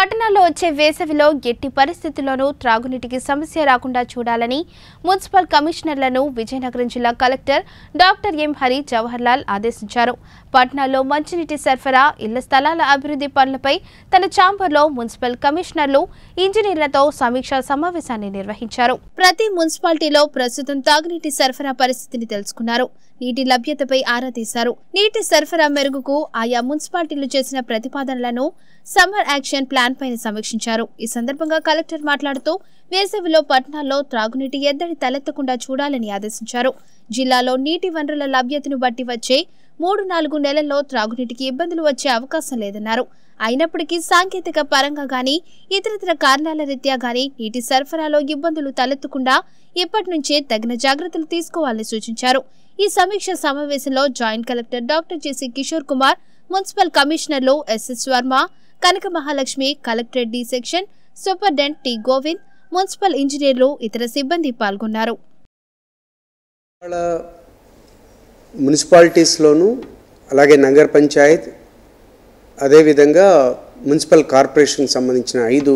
పట్టణాల్లో వచ్చే వేసవిలో ఎట్టి పరిస్థితుల్లోనూ త్రాగునీటికి సమస్య రాకుండా చూడాలని మున్సిపల్ కమిషనర్లను విజయనగరం జిల్లా collector doctor M Hari Jawaharlal ఆదేశించారు పట్టణాల్లో మంచినీటి సరఫరా ఇళ్ల స్థలాల అభివృద్ధి పనులపై తన ఛాంబర్లో మున్సిపల్ కమిషనర్లు ఇంజనీర్లతో సమీక్షా సమావేశాన్ని నిర్వహించారు ప్రతి మున్సిపాలిటీలో ప్రస్తుతం తాగునీటి సరఫరా పరిస్థితిని తెలుసుకున్నారు నీటి లభ్యతపై ఆరా తీశారు నీటి సరఫరా మెరుగుకు ఆయా మున్సిపాలిటీలు చేసిన ప్రతిపాదనలను సమ్మర్ యాక్షన్ ప్లాన్ పైన సమీక్షించారు ఈ సందర్భంగా కలెక్టర్ మాట్లాడుతూ వేసవిలో పట్టణాల్లో త్రాగునీటి ఎద్దడి తలెత్తకుండా చూడాలని ఆదేశించారు జిల్లాలో నీటి వనరుల లభ్యతను బట్టి వచ్చే మూడు నాలుగు నెలల్లో త్రాగునీటికి ఇబ్బందులు వచ్చే అవకాశం లేదన్నారు అయినప్పటికీ సాంకేతిక పరంగా గానీ ఇతరతర కారణాల రీత్యా గానీ నీటి సరఫరాలో ఇబ్బందులు తలెత్తకుండా ఇప్పటి నుంచే తగిన జాగ్రత్తలు తీసుకోవాలని సూచించారు ఈ సమీక్ష సమావేశంలో joint collector doctor JC Kishore Kumar municipal కమిషనర్లు SS Varma Kanaka Mahalakshmi collectorate D section superintendent T Govind municipal ఇంజనీర్లు ఇతర సిబ్బంది పాల్గొన్నారు ఇవాళ మున్సిపాలిటీస్లోను అలాగే నగర పంచాయత్ అదేవిధంగా మున్సిపల్ కార్పొరేషన్కి సంబంధించిన ఐదు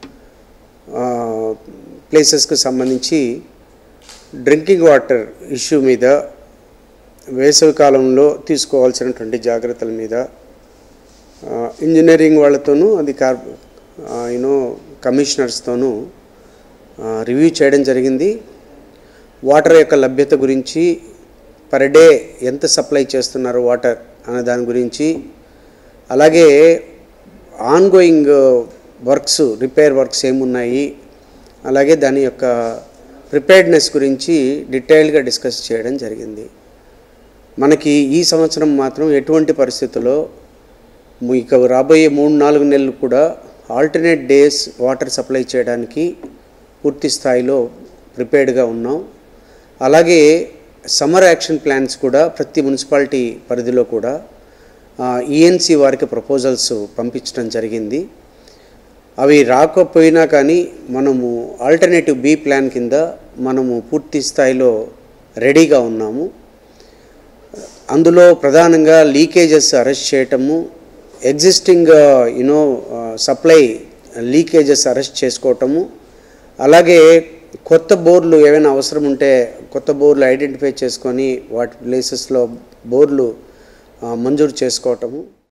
ప్లేసెస్కి సంబంధించి డ్రింకింగ్ వాటర్ ఇష్యూ మీద వేసవి కాలంలో తీసుకోవాల్సినటువంటి జాగ్రత్తల మీద ఆ, ఇంజనీరింగ్ వాళ్ళతోనూ అది కార్ యూనో కమిషనర్స్తోనూ ఆ, రివ్యూ చేయడం జరిగింది వాటర్ యొక్క లభ్యత గురించి పర్ డే ఎంత సప్లై చేస్తున్నారు వాటర్ అనే దాని గురించి అలాగే ఆన్గోయింగ్ వర్క్స్ రిపేర్ వర్క్స్ ఏమున్నాయి అలాగే దాని యొక్క ప్రిపేర్డ్నెస్ గురించి డీటెయిల్గా డిస్కస్ చేయడం జరిగింది మనకి ఈ సంవత్సరం మాత్రం ఎటువంటి పరిస్థితుల్లో ము- ఇక రాబోయే మూడు నాలుగు నెలలు కూడా ఆల్టర్నేట్ డేస్ వాటర్ సప్లై చేయడానికి పూర్తి స్థాయిలో ప్రిపేర్డ్గా ఉన్నాం అలాగే సమ్మర్ యాక్షన్ ప్లాన్స్ కూడా ప్రతి మున్సిపాలిటీ పరిధిలో కూడా ఈఎన్సి వారికి ప్రపోజల్స్ పంపించడం జరిగింది అవి రాకపోయినా కానీ మనము ఆల్టర్నేటివ్ బి ప్లాన్ కింద మనము పూర్తి స్థాయిలో రెడీగా ఉన్నాము అందులో ప్రధానంగా లీకేజెస్ అరెస్ట్ చేయటము existing you know supply leakages arrest చేసుకోవటము అలాగే కొత్త బోర్లు ఏవైనా అవసరం ఉంటే కొత్త బోర్లు ఐడెంటిఫై చేసుకొని వాటి ప్లేసెస్లో బోర్లు ఆ, మంజూరు చేసుకోవటము